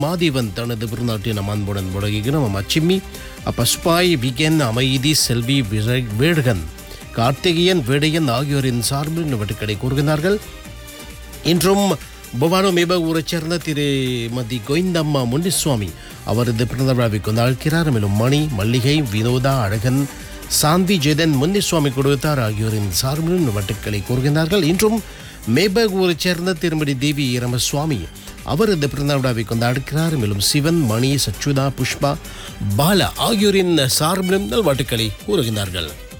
மாதேவன் தனது பிறநாட்டின் அம்மான்புடன் முடங்குகிறோம் அச்சிம்மி பஸ்பாய் விகன் அமைதி செல்வி விரை வேடுகன் கார்த்திகேயன் வேடையன் ஆகியோரின் சார்பில் இவற்றுக்களை கூறுகிறார்கள் இன்றும் புவானோ மேப ஊரைச் சேர்ந்த திருமதி கோவிந்தம்மா முனிசுவாமி அவரது பிறந்த விழாவை கொண்டாடுகிறார் மேலும் மணி மல்லிகை வினோதா அழகன் சாந்தி ஜெதன் முனிசுவாமி கொடுத்தார் ஆகியோரின் சார்பிலும் வட்டுக்களை கூறுகின்றார்கள் இன்றும் மேபக் ஊரைச் சேர்ந்த திருமதி தேவி ரமசுவாமி அவரது பிறந்த விழாவை கொண்டாடுகிறார் மேலும் சிவன் மணி சச்சுதா புஷ்பா பாலா ஆகியோரின் சார்பிலும் நல்வாட்டுக்களை கூறுகின்றார்கள்